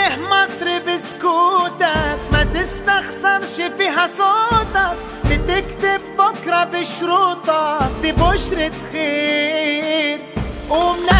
ليه مصر بسكوتك ما تستخسرش فيها صوتك بتكتب بكرة بشروطك دي بشرة خير قوم